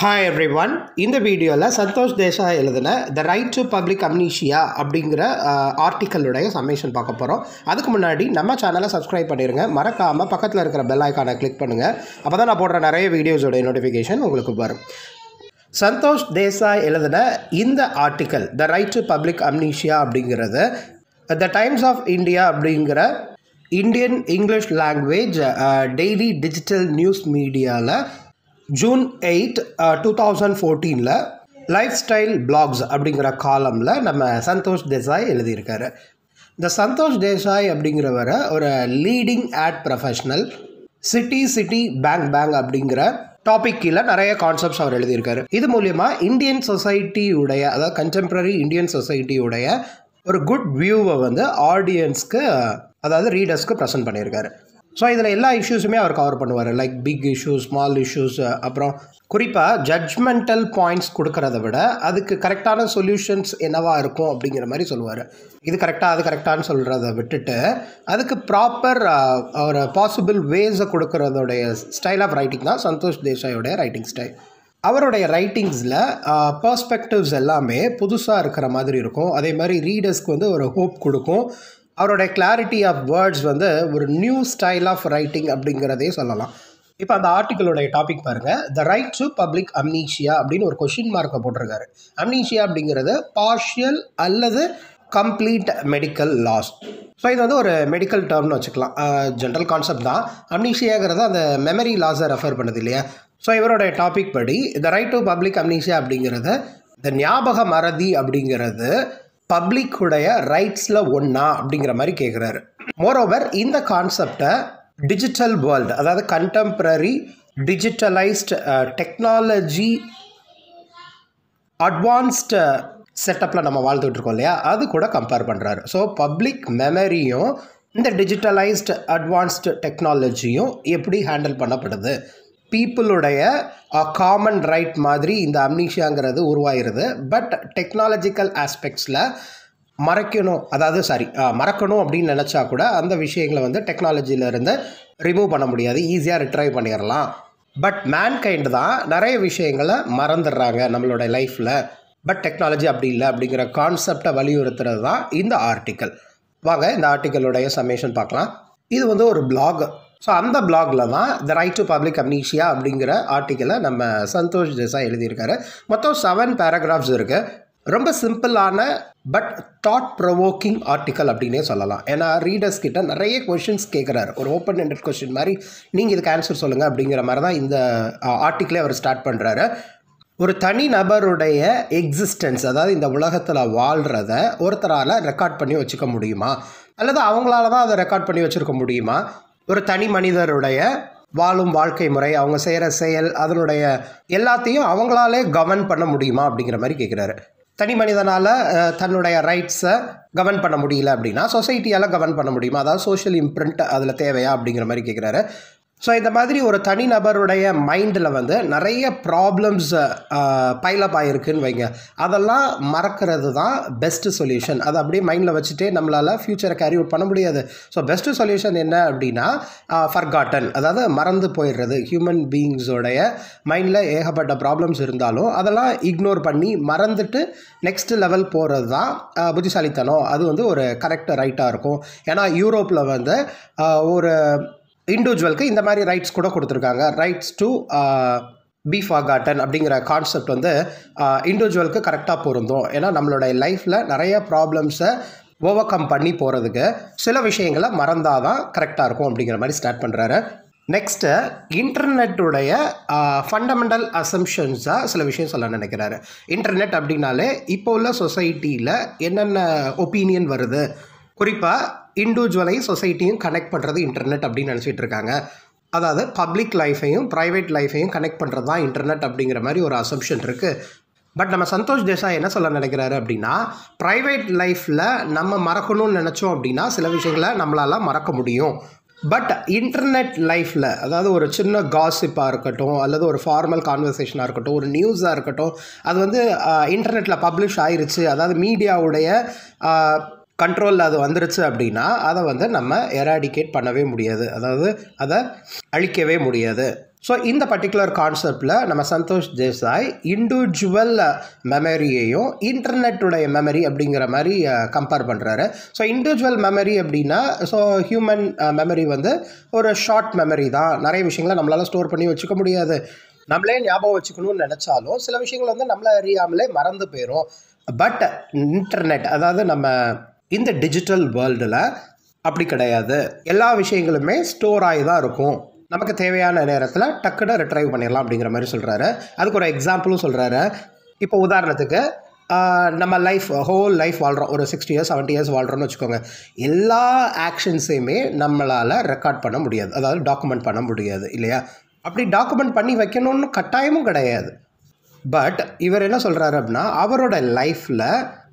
hi every one இந்த வீடியோவில் சந்தோஷ் தேசாய் எழுதின the right to public amnesia அப்படிங்கிற ஆர்டிக்கலுடைய சம்மேஷன் பார்க்க போகிறோம் அதுக்கு முன்னாடி நம்ம சேனலை சப்ஸ்கிரைப் பண்ணிடுங்க மறக்காமல் பக்கத்தில் இருக்கிற பெல் ஐக்கானை கிளிக் பண்ணுங்கள் அப்போ தான் நான் போடுற நிறைய வீடியோஸோடைய நோட்டிஃபிகேஷன் உங்களுக்கு வரும் சந்தோஷ் தேசாய் எழுதின இந்த article the right to public amnesia அப்படிங்கிறது த டைம்ஸ் ஆஃப் இந்தியா அப்படிங்கிற Indian English language daily digital news மீடியாவில் ஜூன் எயிட் டூ தௌசண்ட் ஃபோர்டீனில் லைஃப் ஸ்டைல் பிளாக்ஸ் அப்படிங்கிற காலமில் நம்ம சந்தோஷ் தேசாய் எழுதியிருக்காரு இந்த சந்தோஷ் தேசாய் அப்படிங்கிறவரை ஒரு leading ad professional city city bank bank அப்படிங்கிற டாபிக் கீழே நிறைய கான்செப்ட்ஸ் அவர் எழுதியிருக்காரு இது மூலயமா இந்தியன் சொசைட்டியுடைய அதாவது கண்டெம்பரரி இந்தியன் சொசைட்டியுடைய ஒரு குட் வியூவை வந்து ஆடியன்ஸ்க்கு அதாவது ரீடர்ஸ்க்கு ப்ரெசென்ட் பண்ணியிருக்காரு ஸோ இதில் எல்லா இஷ்யூஸுமே அவர் கவர் பண்ணுவார் like big issues small issues அப்புறம் குறிப்பாக ஜட்ஜ்மெண்டல் பாயிண்ட்ஸ் கொடுக்கறத விட அதுக்கு கரெக்டான சொல்யூஷன்ஸ் என்னவா இருக்கும் அப்படிங்கிற மாதிரி சொல்லுவார் இது கரெக்டாக அது கரெக்டானு சொல்கிறத விட்டுட்டு அதுக்கு ப்ராப்பர் ஒரு பாசிபிள் வேஸை கொடுக்கறதோடைய ஸ்டைல் ஆஃப் ரைட்டிங் தான் சந்தோஷ் தேசாயோடைய ரைட்டிங் ஸ்டைல் அவருடைய ரைட்டிங்ஸில் பர்ஸ்பெக்டிவ்ஸ் எல்லாமே புதுசாக இருக்கிற மாதிரி இருக்கும் அதே மாதிரி ரீடர்ஸ்க்கு வந்து ஒரு ஹோப் கொடுக்கும் அவருடைய கிளாரிட்டி ஆஃப் வேர்ட்ஸ் வந்து ஒரு நியூ ஸ்டைல் ஆஃப் ரைட்டிங் அப்படிங்கிறதே சொல்லலாம் இப்போ அந்த ஆர்டிக்கலோடைய டாபிக் பாருங்கள் the right to public amnesia அப்படின்னு ஒரு கொஷின் மார்க்கை போட்டிருக்காரு அம்னீஷியா அப்படிங்கிறது பார்ஷியல் அல்லது கம்ப்ளீட் மெடிக்கல் லாஸ் ஸோ இது வந்து ஒரு மெடிக்கல் டேர்ம்னு வச்சுக்கலாம் ஜென்ரல் கான்செப்ட் தான் அம்னீஷியாங்கிறது அந்த மெமரி லாஸை ரெஃபர் பண்ணுது இல்லையா ஸோ இவருடைய டாபிக் படி the right to public amnesia அப்படிங்கிறது இந்த ஞாபக மறதி அப்படிங்கிறது பப்ளிக்குடைய ரைட்ஸில் ஒன்றா அப்படிங்கிற மாதிரி கேட்குறாரு மோரோவர் இந்த கான்செப்டை டிஜிட்டல் வேர்ல்டு அதாவது கண்டெம்பரரி டிஜிட்டலைஸ்ட் டெக்னாலஜி அட்வான்ஸ்டு செட்டப்பில் நம்ம வாழ்ந்துட்டு இருக்கோம் இல்லையா அது கூட கம்பேர் பண்ணுறாரு ஸோ பப்ளிக் மெமரியும் இந்த டிஜிட்டலைஸ்டு அட்வான்ஸ்டு டெக்னாலஜியும் எப்படி ஹேண்டில் பண்ணப்படுது பீப்புளுடைய காமன் ரைட் மாதிரி இந்த அம்னீஷியாங்கிறது உருவாயிருது பட் டெக்னாலஜிக்கல் ஆஸ்பெக்ட்ஸில் மறைக்கணும் அதாவது சாரி மறக்கணும் அப்படின்னு நினச்சா கூட அந்த விஷயங்களை வந்து டெக்னாலஜியிலேருந்து ரிமூவ் பண்ண முடியாது ஈஸியாக ரிட்ரைவ் பண்ணிடலாம் பட் மேன்கைண்டு தான் நிறைய விஷயங்களை மறந்துடுறாங்க நம்மளோட லைஃப்பில் பட் டெக்னாலஜி அப்படி இல்லை அப்படிங்கிற கான்செப்டை வலியுறுத்துறது தான் இந்த ஆர்டிக்கல் வாங்க இந்த ஆர்டிக்கலுடைய சமேஷன் பார்க்கலாம் இது வந்து ஒரு பிளாக் ஸோ அந்த பிளாகில் தான் the right to public amnesia அப்படிங்கிற ஆர்டிக்கலை நம்ம சந்தோஷ் தேசாய் எழுதியிருக்காரு மொத்தம் செவன் பேராகிராஃப்ஸ் இருக்குது ரொம்ப சிம்பிளான பட் தாட் ப்ரொவோக்கிங் ஆர்டிக்கல் அப்படின்னே சொல்லலாம் ஏன்னா ரீடர்ஸ் கிட்ட நிறைய கொஷின்ஸ் கேட்குறாரு ஒரு ஓப்பன் எண்டட் கொஷின் மாதிரி நீங்கள் இதுக்கு ஆன்சர் சொல்லுங்கள் அப்படிங்கிற மாதிரி தான் இந்த ஆர்டிக்கிளே அவர் ஸ்டார்ட் பண்ணுறாரு ஒரு தனி நபருடைய எக்ஸிஸ்டன்ஸ் அதாவது இந்த உலகத்தில் வாழ்கிறத ஒருத்தரால் ரெக்கார்ட் பண்ணி வச்சுக்க முடியுமா அல்லது அவங்களால தான் அதை ரெக்கார்ட் பண்ணி வச்சுருக்க முடியுமா ஒரு தனி மனிதருடைய வாழும் வாழ்க்கை முறை அவங்க செய்கிற செயல் அதனுடைய எல்லாத்தையும் அவங்களாலே கவர்ன் பண்ண முடியுமா அப்படிங்கிற மாதிரி கேட்குறாரு தனி மனிதனால் தன்னுடைய ரைட்ஸை கவர்ன் பண்ண முடியல அப்படின்னா சொசைட்டியால் கவர்ன் பண்ண முடியுமா அதாவது சோஷியல் இம்ப்ரிண்ட் அதில் தேவையா அப்படிங்கிற மாதிரி கேட்குறாரு ஸோ இந்த மாதிரி ஒரு தனிநபருடைய மைண்டில் வந்து நிறைய ப்ராப்ளம்ஸ் பைலப் ஆகிருக்குன்னு வைங்க அதெல்லாம் மறக்கிறது தான் பெஸ்ட்டு சொல்யூஷன் அதை அப்படியே மைண்டில் வச்சுட்டே நம்மளால் ஃப்யூச்சரை கேரி அவுட் பண்ண முடியாது ஸோ பெஸ்ட்டு சொல்யூஷன் என்ன அப்படின்னா ஃபர்காட்டன் அதாவது மறந்து போயிடுறது ஹியூமன் பீயிங்ஸோடைய மைண்டில் ஏகப்பட்ட ப்ராப்ளம்ஸ் இருந்தாலும் அதெல்லாம் இக்னோர் பண்ணி மறந்துட்டு நெக்ஸ்ட் லெவல் போகிறது தான் புத்திசாலித்தனம் அது வந்து ஒரு கரெக்ட் ரைட்டாக இருக்கும் ஏன்னா யூரோப்பில் வந்து ஒரு இண்டிவிஜுவலுக்கு இந்த மாதிரி ரைட்ஸ் கூட கொடுத்துருக்காங்க ரைட்ஸ் டு பி ஃபார்காட்டன் அப்படிங்கிற கான்செப்ட் வந்து இண்டிவிஜுவலுக்கு கரெக்டாக பொருந்தும் ஏன்னா நம்மளோட லைஃப்பில் நிறைய ப்ராப்ளம்ஸை ஓவர் கம் பண்ணி போகிறதுக்கு சில விஷயங்களை மறந்தால் தான் கரெக்டாக இருக்கும் அப்படிங்கிற மாதிரி ஸ்டார்ட் பண்ணுறாரு நெக்ஸ்ட்டு இன்டர்நெட்டுடைய ஃபண்டமெண்டல் அசம்ஷன்ஸாக சில விஷயம் சொல்ல நினைக்கிறாரு இன்டர்நெட் அப்படின்னாலே இப்போ உள்ள சொசைட்டியில் என்னென்ன ஒப்பீனியன் வருது குறிப்பாக இண்டிவிஜுவலையும் சொசைட்டியும் கனெக்ட் பண்ணுறது இன்டர்நெட் அப்படின்னு நினச்சிட்டு இருக்காங்க அதாவது பப்ளிக் லைஃபையும் ப்ரைவேட் லைஃபையும் கனெக்ட் பண்ணுறது தான் இன்டர்நெட் அப்படிங்கிற மாதிரி ஒரு அசம்ஷன் இருக்குது பட் நம்ம சந்தோஷ் தேசாய் என்ன சொல்ல நினைக்கிறாரு அப்படின்னா ப்ரைவேட் லைஃப்பில் நம்ம மறக்கணும்னு நினச்சோம் அப்படின்னா சில விஷயங்களை நம்மளால் மறக்க முடியும் பட் இன்டர்நெட் லைஃப்பில் அதாவது ஒரு சின்ன காசிப்பாக இருக்கட்டும் அல்லது ஒரு ஃபார்மல் கான்வர்சேஷனாக இருக்கட்டும் ஒரு நியூஸாக இருக்கட்டும் அது வந்து இன்டர்நெட்டில் பப்ளிஷ் ஆயிருச்சு அதாவது மீடியாவுடைய கண்ட்ரோலில் அது வந்துருச்சு அப்படின்னா அதை வந்து நம்ம எராடிகேட் பண்ணவே முடியாது அதாவது அதை அழிக்கவே முடியாது ஸோ இந்த பர்டிகுலர் கான்செப்டில் நம்ம சந்தோஷ் தேசாய் இண்டிவிஜுவல் மெமரியையும் இன்டர்நெட்டுடைய மெமரி அப்படிங்கிற மாதிரி கம்பேர் பண்ணுறாரு ஸோ இண்டிவிஜுவல் மெமரி அப்படின்னா ஸோ ஹியூமன் மெமரி வந்து ஒரு ஷார்ட் மெமரி தான் நிறைய விஷயங்களை நம்மளால் ஸ்டோர் பண்ணி வச்சுக்க முடியாது நம்மளே ஞாபகம் வச்சுக்கணும்னு நினச்சாலும் சில விஷயங்கள் வந்து நம்மளை அறியாமலே மறந்து போயிடும் பட் இன்டர்நெட் அதாவது நம்ம இந்த டிஜிட்டல் வேர்ல்டில் அப்படி கிடையாது எல்லா விஷயங்களுமே ஸ்டோர் ஆகி தான் இருக்கும் நமக்கு தேவையான நேரத்தில் டக்குன்னு ரிட்ரைவ் பண்ணிடலாம் அப்படிங்கிற மாதிரி சொல்கிறாரு அதுக்கு ஒரு எக்ஸாம்பிளும் சொல்கிறாரு இப்போ உதாரணத்துக்கு ஆஹ், நம்ம லைஃப் ஹோல் லைஃப் வாழ்கிறோம் ஒரு சிக்ஸ்டி இயர்ஸ் செவன்ட்டி இயர்ஸ் வாழ்கிறோம்னு வச்சுக்கோங்க எல்லா ஆக்ஷன்ஸையுமே நம்மளால் ரெக்கார்ட் பண்ண முடியாது அதாவது டாக்குமெண்ட் பண்ண முடியாது இல்லையா அப்படி டாக்குமெண்ட் பண்ணி வைக்கணும்னு கட்டாயமும் கிடையாது பட் இவர் என்ன சொல்கிறாரு அப்படின்னா அவரோட லைஃப்பில்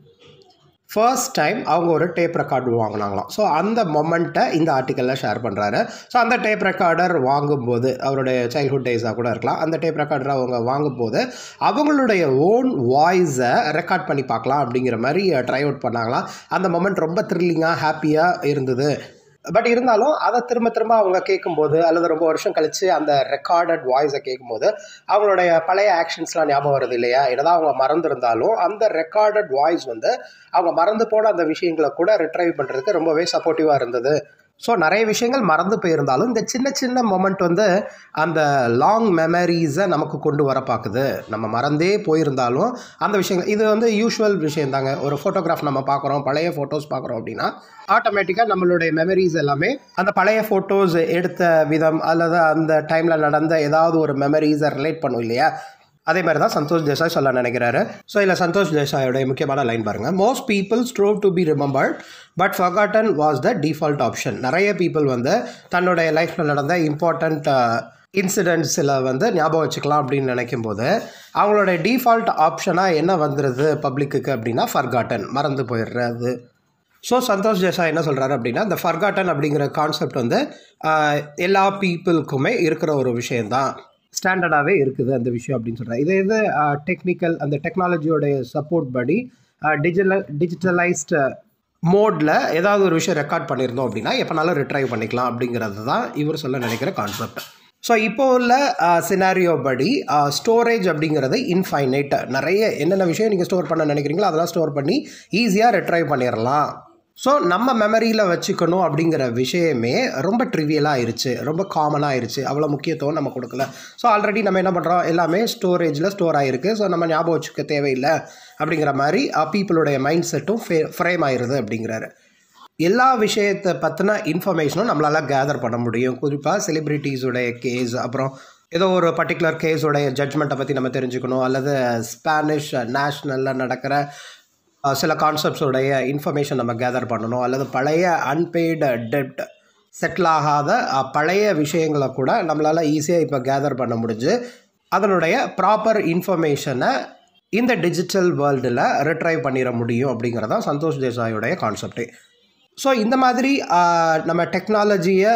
ஃபர்ஸ்ட் டைம் அவங்க ஒரு டேப் ரெக்கார்டு வாங்கினாங்களாம் ஸோ அந்த மொமெண்ட்டை இந்த ஆர்டிக்கலில் ஷேர் பண்ணுறாரு ஸோ அந்த டேப் ரெக்கார்டர் வாங்கும்போது அவருடைய சைல்ட்ஹுட் டேஸாக கூட இருக்கலாம் அந்த டேப் ரெக்கார்டரை அவங்க வாங்கும்போது அவங்களுடைய ஓன் வாய்ஸை ரெக்கார்ட் பண்ணி பார்க்கலாம் அப்படிங்கிற மாதிரி ட்ரை அவுட் பண்ணாங்களாம் அந்த மொமெண்ட் ரொம்ப த்ரில்லிங்காக ஹாப்பியாக இருந்தது பட் இருந்தாலும் அதை திரும்ப திரும்ப அவங்க கேட்கும்போது அல்லது ரொம்ப வருஷம் கழித்து அந்த ரெக்கார்டட் வாய்ஸை கேட்கும்போது அவங்களுடைய பழைய ஆக்ஷன்ஸ்லாம் ஞாபகம் வருது இல்லையா என்னதான் அவங்க மறந்துருந்தாலும் அந்த ரெக்கார்டட் வாய்ஸ் வந்து அவங்க மறந்து போன அந்த விஷயங்களை கூட ரிட்ரைவ் பண்ணுறதுக்கு ரொம்பவே சப்போர்ட்டிவாக இருந்தது ஸோ நிறைய விஷயங்கள் மறந்து போயிருந்தாலும் இந்த சின்ன சின்ன மொமெண்ட் வந்து அந்த லாங் மெமரிஸை நமக்கு கொண்டு வர பார்க்குது நம்ம மறந்தே போயிருந்தாலும் அந்த விஷயங்கள் இது வந்து யூஷுவல் விஷயம் தாங்க ஒரு ஃபோட்டோகிராஃப் நம்ம பார்க்குறோம் பழைய ஃபோட்டோஸ் பார்க்குறோம் அப்படின்னா ஆட்டோமேட்டிக்காக நம்மளுடைய மெமரிஸ் எல்லாமே அந்த பழைய ஃபோட்டோஸ் எடுத்த விதம் அல்லது அந்த டைமில் நடந்த ஏதாவது ஒரு மெமரிஸை ரிலேட் பண்ணும் இல்லையா அதே மாதிரி தான் சந்தோஷ் தேசாய் சொல்ல நினைக்கிறாரு ஸோ இதில் சந்தோஷ் தேசாயோடைய முக்கியமான லைன் பாருங்கள் most people strove to be remembered but forgotten was the default option நிறைய பீப்புள் வந்து தன்னுடைய லைஃப்பில் நடந்த இம்பார்ட்டண்ட் இன்சிடென்ட்ஸில் வந்து ஞாபகம் வச்சுக்கலாம் அப்படின்னு நினைக்கும் போது அவங்களோட டிஃபால்ட் ஆப்ஷனாக என்ன வந்துடுது பப்ளிக்குக்கு அப்படின்னா ஃபர்காட்டன் மறந்து போயிடுறது ஸோ சந்தோஷ் தேசாய் என்ன சொல்கிறாரு அப்படின்னா இந்த ஃபர்காட்டன் அப்படிங்கிற கான்செப்ட் வந்து ஆஹ், எல்லா பீப்புளுக்குமே இருக்கிற ஒரு விஷயந்தான் ஸ்டாண்டர்டாகவே இருக்குது அந்த விஷயம் அப்படின்னு சொல்கிறார் இதே இது டெக்னிக்கல் அந்த டெக்னாலஜியோடைய சப்போர்ட் படி டிஜிட்டல் டிஜிட்டலைஸ்டு மோடில் ஏதாவது ஒரு விஷயம் ரெக்கார்ட் பண்ணியிருந்தோம் அப்படின்னா எப்போனாலும் ரிட்ரைவ் பண்ணிக்கலாம் அப்படிங்கிறது தான் இவர் சொல்ல நினைக்கிற கான்செப்ட் ஸோ இப்போ உள்ள சினாரியோ படி ஸ்டோரேஜ் அப்படிங்கிறது இன்ஃபைனைட் நிறைய என்னென்ன விஷயம் நீங்கள் ஸ்டோர் பண்ண நினைக்கிறீங்களோ அதெல்லாம் ஸ்டோர் பண்ணி ஈஸியாக ரிட்ரைவ் பண்ணிடலாம் ஸோ நம்ம மெமரியில் வச்சுக்கணும் அப்படிங்கிற விஷயமே ரொம்ப ட்ரிவியலாக ஆயிருச்சு ரொம்ப காமனாக ஆயிருச்சு அவ்வளோ முக்கியத்துவம் நம்ம கொடுக்கல ஸோ ஆல்ரெடி நம்ம என்ன பண்ணுறோம் எல்லாமே ஸ்டோரேஜில் ஸ்டோர் ஆகிருக்கு ஸோ நம்ம ஞாபகம் வச்சுக்க தேவையில்லை அப்படிங்கிற மாதிரி பீப்புளுடைய மைண்ட் செட்டும் ஃபே ஃப்ரேம் ஆயிருது அப்படிங்கிறாரு எல்லா விஷயத்தை பற்றின இன்ஃபர்மேஷனும் நம்மளால் கேதர் பண்ண முடியும் குறிப்பாக செலிப்ரிட்டிஸுடைய கேஸ் அப்புறம் ஏதோ ஒரு பர்டிகுலர் கேஸுடைய ஜட்ஜ்மெண்ட்டை பற்றி நம்ம தெரிஞ்சுக்கணும் அல்லது ஸ்பானிஷ் நேஷ்னலில் நடக்கிற அஹ், சில கான்செப்ட்ஸோடைய இன்ஃபர்மேஷன் நம்ம கேதர் பண்ணணும் அல்லது பழைய அன்பெய்டு டெப்ட் செட்டில் ஆகாத அஹ், பழைய விஷயங்களை கூட நம்மளால் ஈஸியாக இப்போ கேதர் பண்ண முடிஞ்சு அதனுடைய ப்ராப்பர் இன்ஃபர்மேஷனை இந்த டிஜிட்டல் வேர்ல்டில் ரிட்ரைவ் பண்ணிட முடியும் அப்படிங்கிறதான் சந்தோஷ் தேசாயோடைய கான்செப்டே ஸோ இந்த மாதிரி ஆஹ், நம்ம டெக்னாலஜியை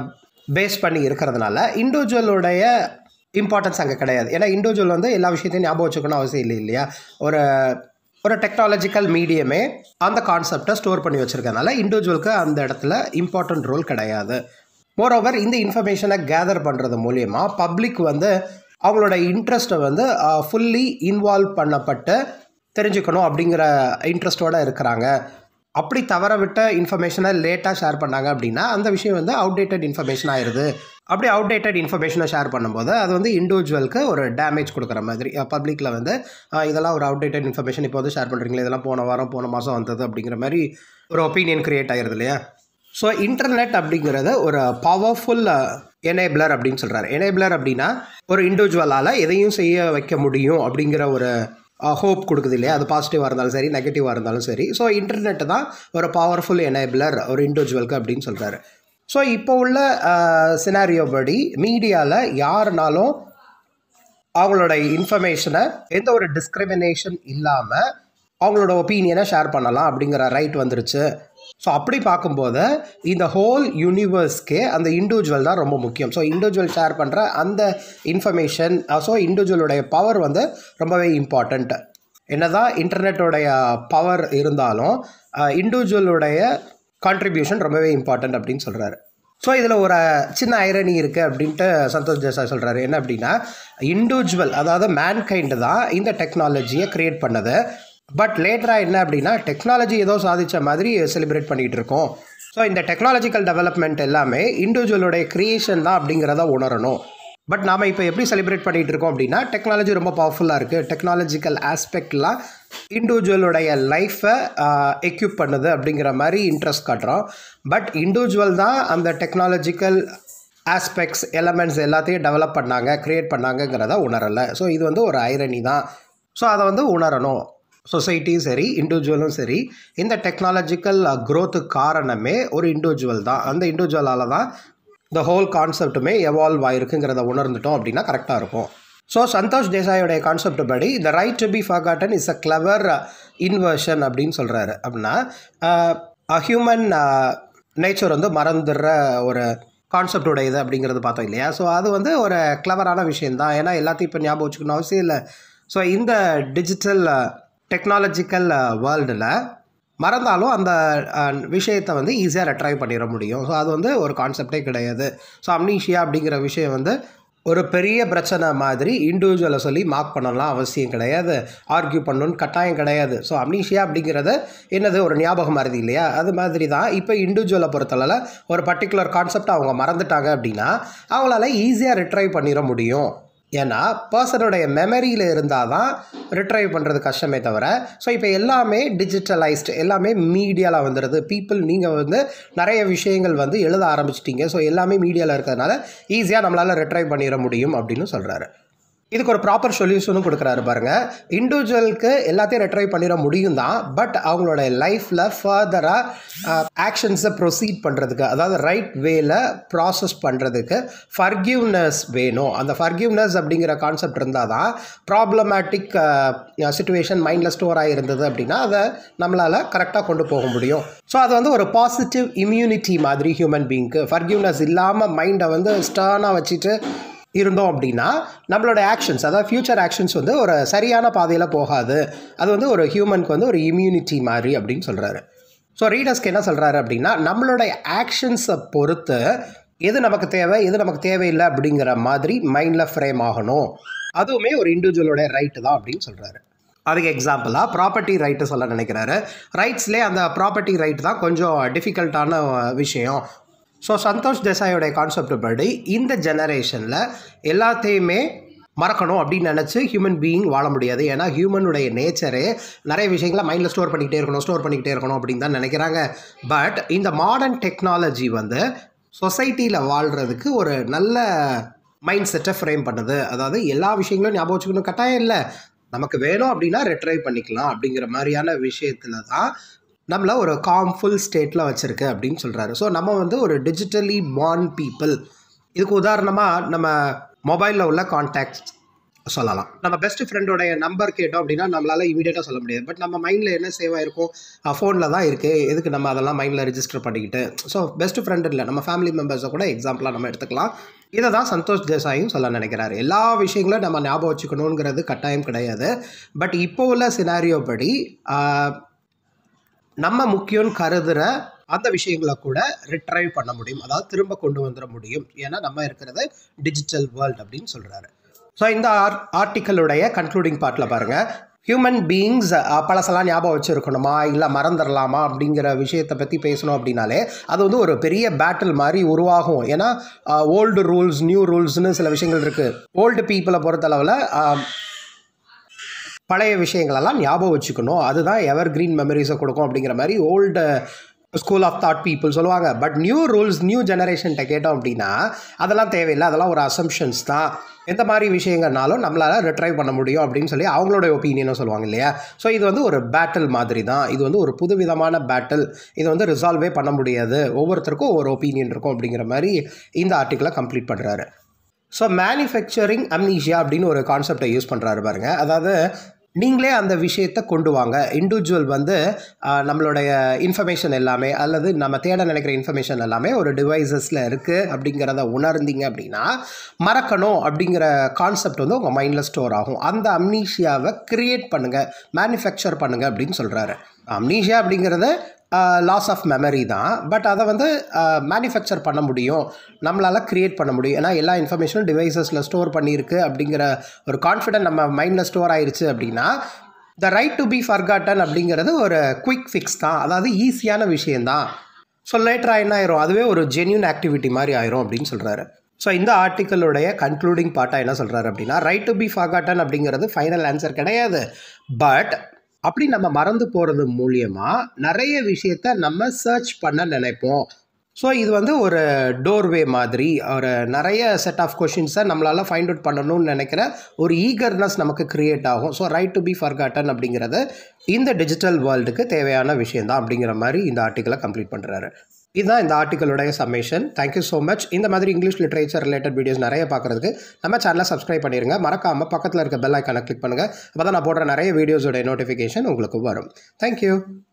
பேஸ் பண்ணி இருக்கிறதுனால இண்டிவிஜுவலுடைய இம்பார்ட்டன்ஸ் அங்கே கிடையாது ஏன்னா இண்டிவிஜுவல் வந்து எல்லா விஷயத்தையும் ஞாபகம் வச்சுக்கணும் அவசியம் இல்லை இல்லையா ஒரு ஒரு டெக்னாலஜிக்கல் மீடியமே அந்த கான்செப்டை ஸ்டோர் பண்ணி வச்சுருக்கனால இண்டிவிஜுவலுக்கு அந்த இடத்துல இம்பார்ட்டன்ட் ரோல் கிடையாது மோரோவர் இந்த இன்ஃபர்மேஷனை கேதர் பண்ணுறது மூலயமா பப்ளிக் வந்து அவங்களோட இன்ட்ரெஸ்ட்டை வந்து ஃபுல்லி இன்வால்வ் பண்ணப்பட்டு தெரிஞ்சுக்கணும் அப்படிங்கிற இன்ட்ரெஸ்ட்டோட இருக்கிறாங்க அப்படி தவற விட்ட இன்ஃபர்மேஷனை லேட்டாக ஷேர் பண்ணாங்க அப்படின்னா அந்த விஷயம் வந்து அவுடேட்டட் இன்ஃபர்மேஷன் ஆயிடுது அப்படி அவுடேட்டட் இன்ஃபர்மேஷனை ஷேர் பண்ணும்போது அது வந்து இண்டிவிஜுவலுக்கு ஒரு டேமேஜ் கொடுக்குற மாதிரி பப்ளிக்கில் வந்து அஹ், இதெல்லாம் ஒரு அவுடேட்டட் இன்ஃபர்மேஷன் இப்போ வந்து ஷேர் பண்ணுறீங்களா இதெல்லாம் போன வாரம் போன மாதம் வந்தது அப்படிங்கிற மாதிரி ஒரு ஒப்பீனியன் கிரியேட் ஆயிருது இல்லையா ஸோ இன்டர்நெட் அப்படிங்கிறது ஒரு பவர்ஃபுல் எனேபிளர் அப்படின்னு சொல்கிறாரு எனேபிளர் அப்படின்னா ஒரு இண்டிவிஜுவலால் எதையும் செய்ய வைக்க முடியும் அப்படிங்கிற ஒரு ஹோப் கொடுக்குது இல்லையா அது பாசிட்டிவாக இருந்தாலும் சரி நெகட்டிவாக இருந்தாலும் சரி ஸோ இன்டர்நெட் தான் ஒரு பவர்ஃபுல் எனேபிளர் ஒரு இண்டிவிஜுவலுக்கு அப்படின்னு சொல்கிறாரு ஸோ இப்போ உள்ள சினாரியோ படி மீடியாவில் யாருனாலும் அவங்களோட இன்ஃபர்மேஷனை எந்த ஒரு டிஸ்கிரிமினேஷன் இல்லாமல் அவங்களோட ஒப்பீனியனை ஷேர் பண்ணலாம் அப்படிங்கிற ரைட் வந்துருச்சு ஸோ அப்படி பார்க்கும்போது இந்த ஹோல் யூனிவர்ஸ்க்கே அந்த இண்டிவிஜுவல் தான் ரொம்ப முக்கியம் ஸோ இண்டிவிஜுவல் ஷேர் பண்ணுற அந்த இன்ஃபர்மேஷன் ஸோ இண்டிவிஜுவலுடைய பவர் வந்து ரொம்பவே இம்பார்ட்டண்ட் என்னதான் இன்டர்நெட்டோடைய பவர் இருந்தாலும் இண்டிவிஜுவலுடைய கான்ட்ரிபியூஷன் ரொம்பவே இம்பார்ட்டண்ட் அப்படின்னு சொல்கிறாரு ஸோ இதில் ஒரு சின்ன ஐரணி இருக்குது அப்படின்ட்டு சந்தோஷ் தேசாய் சொல்கிறாரு என்ன அப்படின்னா இண்டிவிஜுவல் அதாவது மேன்கைண்டு தான் இந்த டெக்னாலஜியை க்ரியேட் பண்ணது பட் லேட்டராக என்ன அப்படின்னா டெக்னாலஜி ஏதோ சாதித்த மாதிரி செலிப்ரேட் பண்ணிகிட்டு இருக்கோம் ஸோ இந்த டெக்னாலஜிக்கல் டெவலப்மெண்ட் எல்லாமே இண்டிவிஜுவலுடைய க்ரியேஷன் தான் அப்படிங்கிறத உணரணும் பட் நாம் இப்போ எப்படி செலிப்ரேட் பண்ணிகிட்டு இருக்கோம் அப்படின்னா டெக்னாலஜி ரொம்ப பவர்ஃபுல்லாக இருக்குது டெக்னாலஜிக்கல் ஆஸ்பெக்ட்லாம் இண்டிவிஜுவலுடைய லைஃப்பை எக்யூப் பண்ணுது அப்படிங்கிற மாதிரி இன்ட்ரெஸ்ட் காட்டுறோம் பட் இண்டிவிஜுவல் தான் அந்த டெக்னாலஜிக்கல் ஆஸ்பெக்ட்ஸ் எலமெண்ட்ஸ் எல்லாத்தையும் டெவலப் பண்ணாங்க க்ரியேட் பண்ணாங்கங்கிறத உணரலை ஸோ இது வந்து ஒரு ஐரணி தான் ஸோ அதை வந்து உணரணும் சொசைட்டியும் சரி இண்டிவிஜுவலும் சரி இந்த டெக்னாலஜிக்கல் க்ரோத்துக்கு காரணமே ஒரு இண்டிவிஜுவல் தான் அந்த இண்டிவிஜுவலால் தான் இந்த ஹோல் கான்செப்ட்டுமே எவால்வ் ஆயிருக்குங்கிறத உணர்ந்துட்டோம் அப்படின்னா கரெக்டாக இருக்கும் ஸோ சந்தோஷ் தேசாயோடைய கான்செப்ட் படி the right to be forgotten is a clever inversion அப்படின்னு சொல்கிறாரு அப்படின்னா ஹியூமன் நேச்சர் வந்து மறந்துடுற ஒரு கான்செப்ட் உடையது அப்படிங்கிறது பார்த்தோம் இல்லையா ஸோ அது வந்து ஒரு கிளவரான விஷயந்தான் ஏன்னா எல்லாத்தையும் இப்போ ஞாபகம் வச்சுக்கணும் அவசியம் இல்லை ஸோ இந்த டிஜிட்டல் டெக்னாலஜிக்கல் வேர்ல்டில் மறந்தாலும் அந்த அஹ், விஷயத்தை வந்து ஈஸியாக ரெட்ரைவ் பண்ணிட முடியும் ஸோ அது வந்து ஒரு கான்செப்டே கிடையாது ஸோ அம்னீஷியா அப்படிங்கிற விஷயம் வந்து ஒரு பெரிய பிரச்சனை மாதிரி இண்டிவிஜுவலை சொல்லி மார்க் பண்ணலாம் அவசியம் கிடையாது ஆர்கியூ பண்ணணும்னு கட்டாயம் கிடையாது ஸோ அம்னீஷியா அப்படிங்கிறது என்னது ஒரு ஞாபகம் மருதி இல்லையா அது மாதிரி தான் இப்போ இண்டிவிஜுவலை பொறுத்தளவில் ஒரு பர்டிகுலர் கான்செப்ட் அவங்க மறந்துட்டாங்க அப்படின்னா அவங்களால ஈஸியாக ரிட்ரைவ் பண்ணிட முடியும் ஏன்னா பர்சனுடைய மெமரியில் இருந்தால் தான் ரிட்ரைவ் பண்ணுறது கஷ்டமே தவிர ஸோ இப்போ எல்லாமே டிஜிட்டலைஸ்டு எல்லாமே மீடியாவில் வந்துடுது பீப்புள் நீங்கள் வந்து நிறைய விஷயங்கள் வந்து எழுத ஆரம்பிச்சிட்டீங்க ஸோ எல்லாமே மீடியாவில் இருக்கிறதுனால ஈஸியாக நம்மளால் ரிட்ரைவ் பண்ணிட முடியும் அப்படின்னு சொல்கிறாரு இதுக்கு ஒரு ப்ராப்பர் சொல்யூஷனும் கொடுக்குறாரு பாருங்க இண்டிவிஜுவலுக்கு எல்லாத்தையும் ரெட்ரைவ் பண்ணிட முடியும் தான் பட் அவங்களோட லைஃப்பில் ஃபர்தராக ஆக்ஷன்ஸை ப்ரொசீட் பண்ணுறதுக்கு அதாவது ரைட் வேல ப்ராசஸ் பண்ணுறதுக்கு ஃபர்கிவ்னஸ் வேணும் அந்த ஃபர்கிவ்னஸ் அப்படிங்கிற கான்செப்ட் இருந்தால் தான் ப்ராப்ளமேட்டிக் சுச்சுவேஷன் மைண்டில் ஸ்டோர் ஆகிருந்தது அப்படின்னா அதை நம்மளால் கரெக்டாக கொண்டு போக முடியும் ஸோ அது வந்து ஒரு பாசிட்டிவ் இம்யூனிட்டி மாதிரி ஹியூமன் பீங்க்கு ஃபர்கிவ்னஸ் இல்லாமல் மைண்டை வந்து ஸ்டர்னாக வச்சுட்டு இருந்தோம் அப்படின்னா நம்மளோட ஆக்ஷன்ஸ் அதாவது ஃப்யூச்சர் ஆக்ஷன்ஸ் வந்து ஒரு சரியான பாதையில் போகாது அது வந்து ஒரு ஹியூமனுக்கு வந்து ஒரு இம்யூனிட்டி மாதிரி அப்படின்னு சொல்கிறாரு ஸோ ரீடர்ஸ்க்கு என்ன சொல்கிறாரு அப்படின்னா நம்மளுடைய ஆக்ஷன்ஸை பொறுத்து எது நமக்கு தேவை எது நமக்கு தேவையில்லை அப்படிங்கிற மாதிரி மைண்டில் ஃப்ரேம் ஆகணும் அதுவுமே ஒரு இண்டிவிஜுவலோட ரைட்டு தான் அப்படின்னு சொல்கிறாரு அதுக்கு எக்ஸாம்பிளாக ப்ராப்பர்ட்டி ரைட்டு சொல்ல நினைக்கிறாரு ரைட்ஸ்லேயே அந்த ப்ராப்பர்ட்டி ரைட் தான் கொஞ்சம் டிஃபிகல்ட்டான விஷயம் ஸோ சந்தோஷ் தேசாயோடைய கான்செப்ட் படி இந்த ஜெனரேஷனில் எல்லாத்தையுமே மறக்கணும் அப்படின்னு நினச்சி ஹியூமன் பீயிங் வாழ முடியாது ஏன்னா ஹியூமனுடைய நேச்சரே நிறைய விஷயங்களை மைண்டில் ஸ்டோர் பண்ணிக்கிட்டே இருக்கணும் ஸ்டோர் பண்ணிக்கிட்டே இருக்கணும் அப்படின்னு தான் நினைக்கிறாங்க பட் இந்த மாடர்ன் டெக்னாலஜி வந்து சொசைட்டியில் வாழ்கிறதுக்கு ஒரு நல்ல மைண்ட் செட்டை ஃப்ரேம் பண்ணுது அதாவது எல்லா விஷயங்களும் ஞாபகம் வச்சுக்கணும் கட்டாயம் இல்லை நமக்கு வேணும் அப்படின்னா ரெட்ரைவ் பண்ணிக்கலாம் அப்படிங்கிற மாதிரியான விஷயத்தில் தான் நம்மளை ஒரு காம்ஃபுல் ஸ்டேட்டில் வச்சுருக்கு அப்படின்னு சொல்கிறாரு ஸோ நம்ம வந்து ஒரு டிஜிட்டலி பார்ன் பீப்புள் இதுக்கு உதாரணமாக நம்ம மொபைலில் உள்ள கான்டாக்ட்ஸ் சொல்லலாம் நம்ம பெஸ்ட் ஃப்ரெண்டோடைய நம்பர் கேட்டோம் அப்படின்னா நம்மளால் இமீடியட்டாக சொல்ல முடியாது பட் நம்ம மைண்டில் என்ன சேவ் ஆயிருக்கும் ஃபோனில் தான் இருக்குது எதுக்கு நம்ம அதெல்லாம் மைண்டில் ரெஜிஸ்டர் பண்ணிக்கிட்டு ஸோ பெஸ்ட் ஃப்ரெண்ட் இல்லை நம்ம ஃபேமிலி மெம்பர்ஸை கூட எக்ஸாம்பிளாக நம்ம எடுத்துக்கலாம் இதை தான் சந்தோஷ் தேசாயும் சொல்ல நினைக்கிறாரு எல்லா விஷயங்களும் நம்ம ஞாபகம் வச்சுக்கணுங்கிறது கட்டாயம் கிடையாது பட் இப்போ உள்ள சினாரியோ படி ஆஹ், நம்ம முக்கியம்னு கருதுகிற அந்த விஷயங்களை கூட ரிட்ரைவ் பண்ண முடியும் அதாவது திரும்ப கொண்டு வந்துட முடியும் ஏன்னா நம்ம இருக்கிறது டிஜிட்டல் வேர்ல்ட் அப்படின்னு சொல்கிறாரு ஸோ இந்த ஆர் ஆர்டிக்கலுடைய கன்க்ளூடிங் பார்ட்டில் பாருங்கள் ஹியூமன் பீயிங்ஸ் பழசெல்லாம் ஞாபகம் வச்சுருக்கணுமா இல்லை மறந்துடலாமா அப்படிங்கிற விஷயத்தை பற்றி பேசணும் அப்படின்னாலே அது வந்து ஒரு பெரிய பேட்டில் மாதிரி உருவாகும் ஏன்னா ஓல்டு ரூல்ஸ் நியூ ரூல்ஸ்னு சில விஷயங்கள் இருக்குது ஓல்டு பீப்புளை பொறுத்தளவில் பழைய விஷயங்களெல்லாம் ஞாபகம் வச்சுக்கணும் அதுதான் எவர் கிரீன் மெமரிஸை கொடுக்கும் அப்படிங்கிற மாதிரி old school of thought people சொல்லுவாங்க பட் நியூ ரூல்ஸ் நியூ ஜெனரேஷன்ட்ட கேட்டோம் அப்படின்னா அதெல்லாம் தேவையில்லை அதெல்லாம் ஒரு அசம்ஷன்ஸ் தான் எந்த மாதிரி விஷயங்கள்னாலும் நம்மளால் ரிட்ரைவ் பண்ண முடியும் அப்படின்னு சொல்லி அவங்களோட ஒப்பீனியனும் சொல்லுவாங்க இல்லையா ஸோ இது வந்து ஒரு பேட்டில் மாதிரி தான் இது வந்து ஒரு புதுவிதமான பேட்டில் இது வந்து ரிசால்வே பண்ண முடியாது ஒவ்வொருத்தருக்கும் ஒரு ஒப்பீனியன் இருக்கும் அப்படிங்கிற மாதிரி இந்த ஆர்டிக்கலை கம்ப்ளீட் பண்ணுறாரு ஸோ மேனுஃபேக்சரிங் அம்னீஷியா அப்படின்னு ஒரு கான்செப்டை யூஸ் பண்ணுறாரு பாருங்க அதாவது நீங்களே அந்த விஷயத்தை கொண்டு வாங்க இண்டிவிஜுவல் வந்து ஆஹ், நம்மளுடைய இன்ஃபர்மேஷன் எல்லாமே அல்லது நம்ம தேட நினைக்கிற இன்ஃபர்மேஷன் எல்லாமே ஒரு டிவைசஸில் இருக்குது அப்படிங்கிறத உணர்ந்தீங்க அப்படின்னா மறக்கணும் அப்படிங்கிற கான்செப்ட் வந்து உங்கள் மைண்டில் ஸ்டோர் ஆகும் அந்த அம்னீஷியாவை கிரியேட் பண்ணுங்கள் மேனுஃபேக்சர் பண்ணுங்கள் அப்படின்னு சொல்கிறாரு அம்னீஷியா அப்படிங்கிறத லாஸ் ஆஃப் மெமரி தான் பட் அதை வந்து மேனுஃபேக்சர் பண்ண முடியும் நம்மளால் க்ரியேட் பண்ண முடியும் ஏன்னா எல்லா இன்ஃபர்மேஷனும் டிவைசஸில் ஸ்டோர் பண்ணியிருக்கு அப்படிங்கிற ஒரு கான்ஃபிடென்ட் நம்ம மைண்டில் ஸ்டோர் ஆயிருச்சு அப்படின்னா the right to be forgotten அப்படிங்கிறது ஒரு குயிக் ஃபிக்ஸ் தான் அதாவது ஈஸியான விஷயந்தான் ஸோ லேட்டராக என்ன ஆயிரும் அதுவே ஒரு ஜென்யூன் ஆக்டிவிட்டி மாதிரி ஆயிரும் அப்படின்னு சொல்கிறாரு ஸோ இந்த ஆர்டிக்கலுடைய கன்க்ளூடிங் பார்ட்டாக என்ன சொல்கிறாரு அப்படின்னா ரைட் டு பி ஃபர்காட்டன் அப்படிங்கிறது ஃபைனல் ஆன்சர் கிடையாது பட் அப்படி நம்ம மறந்து போகிறது மூலியமாக நிறைய விஷயத்த நம்ம சர்ச் பண்ண நினைப்போம் ஸோ இது வந்து ஒரு டோர்வே மாதிரி ஒரு நிறைய செட் ஆஃப் கொஷின்ஸை நம்மளால் ஃபைண்ட் அவுட் பண்ணணும்னு நினைக்கிற ஒரு ஈகர்னஸ் நமக்கு க்ரியேட் ஆகும் so right to be forgotten அப்படிங்கிறது இந்த டிஜிட்டல் வேர்ல்டுக்கு தேவையான விஷயம் தான் அப்படிங்கிற மாதிரி இந்த ஆர்டிக்கலை கம்ப்ளீட் பண்ணுறாரு இதுதான் இந்த ஆர்டிக்கலுடைய சம்மேஷன் தேங்க்யூ ஸோ மச் இந்த மாதிரி இங்கிலீஷ் லிட்ரேச்சர் ரிலேட்டட் வீடியோஸ் நிறைய பார்க்குறதுக்கு நம்ம சேனலை சப்ஸ்கிரைப் பண்ணிடுங்க மறக்காமல் பக்கத்தில் இருக்க பெல் ஐக்கானை கிளிக் பண்ணுங்கள் அப்போ தான் நான் போடுற நிறைய வீடியோஸோட நோட்டிஃபிகேஷன் உங்களுக்கு வரும் தேங்க்யூ